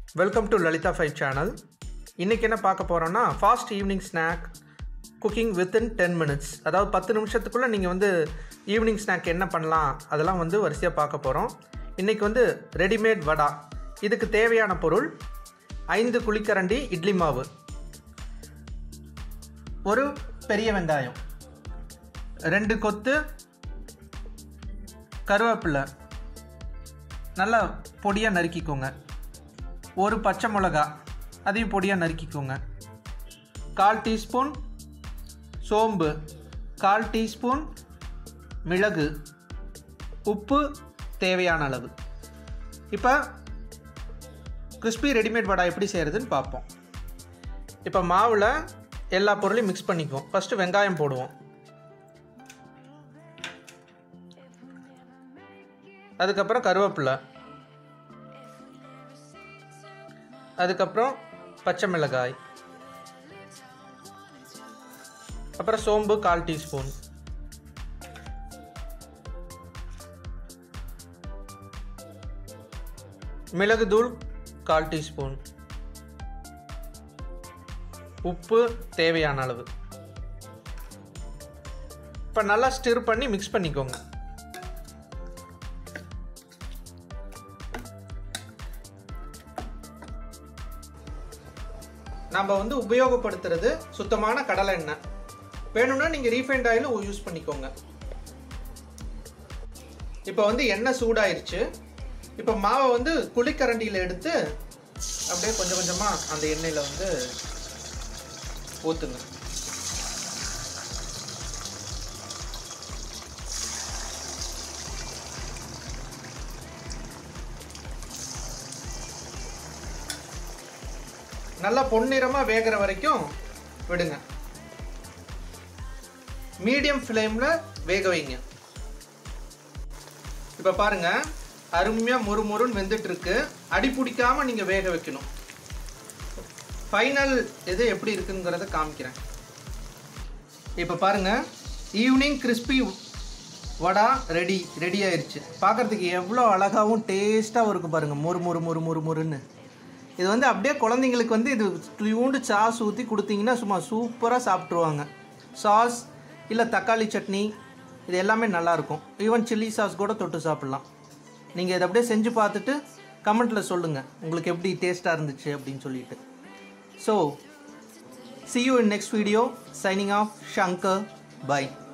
welcome to Lalitha five channel இன்றைக்கி என்ன பார்க்க போகிறோன்னா fast evening snack cooking within ten minutes அதாவது பத்து நிமிஷத்துக்குள்ளே நீங்கள் வந்து ஈவினிங் ஸ்நாக் என்ன பண்ணலாம் அதெல்லாம் வந்து வரிசையாக பார்க்க போகிறோம் இன்றைக்கி வந்து ரெடிமேட் வடா இதுக்கு தேவையான பொருள் ஐந்து குழிக்கரண்டி இட்லி மாவு ஒரு பெரிய வெங்காயம் ரெண்டு கொத்து கருவேப்பிலை நல்லா பொடியாக நறுக்கிக்கோங்க ஒரு பச்சை மிளகா அதையும் பொடியாக நறுக்கிக்கோங்க கால் டீஸ்பூன் சோம்பு கால் டீஸ்பூன் மிளகு உப்பு தேவையான அளவு இப்போ கிறிஸ்பி ரெடிமேட் வடை எப்படி செய்கிறதுன்னு பார்ப்போம் இப்போ மாவில் எல்லா பொருளையும் மிக்ஸ் பண்ணிக்குவோம் ஃபஸ்ட்டு வெங்காயம் போடுவோம் அதுக்கப்புறம் கருவேப்பிலை அதுக்கப்புறம் பச்சை மிளகாய் அப்புறம் சோம்பு கால் டீஸ்பூன் மிளகுத்தூள் கால் டீஸ்பூன் உப்பு தேவையான அளவு இப்போ நல்லா ஸ்டிர் பண்ணி மிக்ஸ் பண்ணிக்கோங்க நம்ம வந்து உபயோகப்படுத்துறது சுத்தமான கடலை எண்ணெய் வேணும்னா நீங்கள் ரீஃபைண்ட் ஆயிலும் யூஸ் பண்ணிக்கோங்க இப்போ வந்து எண்ணெய் சூடாயிருச்சு இப்போ மாவை வந்து குழிக்கரண்டியில் எடுத்து அப்படியே கொஞ்சம் கொஞ்சமாக அந்த எண்ணெயில் வந்து ஊற்றுங்க நல்லா பொன்னிறமாக வேகிற வரைக்கும் விடுங்க மீடியம் ஃப்ளேமில் வேக வைங்க இப்போ பாருங்க அருமையாக முறு முறுன்னு வெந்துட்டு இருக்கு அடி பிடிக்காம நீங்கள் வேக வைக்கணும் ஃபைனல் இது எப்படி இருக்குங்கிறத காமிக்கிறேன் இப்போ பாருங்க evening crispy vada ready ready ஆயிடுச்சு பார்க்குறதுக்கு எவ்வளோ அழகாகவும் டேஸ்ட்டாகவும் இருக்கும் பாருங்கள் முறு முறு முறு முறு முறுன்னு இது வந்து அப்படியே குழந்தைங்களுக்கு வந்து இது துளியூண்டு சாஸ் ஊற்றி கொடுத்தீங்கன்னா சும்மா சூப்பராக சாப்பிட்ருவாங்க சாஸ் இல்லை தக்காளி சட்னி இது எல்லாமே நல்லாயிருக்கும் ஈவன் சில்லி சாஸ் கூட தொட்டு சாப்பிட்லாம் நீங்கள் இதை அப்படியே செஞ்சு பார்த்துட்டு கமெண்ட்டில் சொல்லுங்கள் உங்களுக்கு எப்படி டேஸ்ட்டாக இருந்துச்சு அப்படின்னு சொல்லிட்டு so see you in next video signing off shankar bye